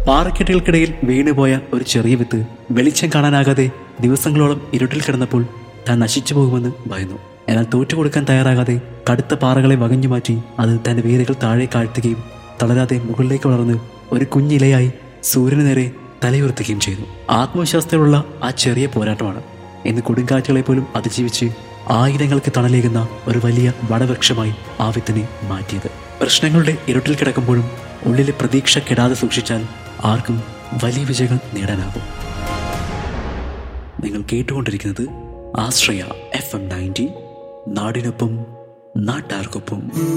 പാറക്കെട്ടുകൾക്കിടയിൽ വീണുപോയ ഒരു ചെറിയ വിത്ത് വെളിച്ചം കാണാനാകാതെ ദിവസങ്ങളോളം ഇരുട്ടിൽ കിടന്നപ്പോൾ താൻ നശിച്ചു പോകുമെന്ന് ഭയന്നു എന്നാൽ തോറ്റുകൊടുക്കാൻ തയ്യാറാകാതെ കടുത്ത പാറകളെ വകഞ്ഞു മാറ്റി അത് തന്റെ വേരുകൾ താഴെ കാഴ്ത്തുകയും തളരാതെ മുകളിലേക്ക് വളർന്ന് ഒരു കുഞ്ഞിലയായി സൂര്യന് നേരെ തലയുയർത്തുകയും ചെയ്തു ആത്മവിശ്വാസത്തിലുള്ള ആ ചെറിയ പോരാട്ടമാണ് ഇന്ന് കൊടുങ്കാറ്റുകളെ പോലും അതിജീവിച്ച് ആയിരങ്ങൾക്ക് തണലേകുന്ന ഒരു വലിയ വടവൃക്ഷമായി ആ വിത്തിനെ മാറ്റിയത് പ്രശ്നങ്ങളുടെ ഇരുട്ടിൽ കിടക്കുമ്പോഴും ഉള്ളിലെ പ്രതീക്ഷ കെടാതെ സൂക്ഷിച്ചാൽ ആർക്കും വലിയ വിജയങ്ങൾ നേടാനാകും നിങ്ങൾ കേട്ടുകൊണ്ടിരിക്കുന്നത് ആശ്രയ എഫ് എം നയൻറ്റി നാടിനൊപ്പം നാട്ടാർക്കൊപ്പം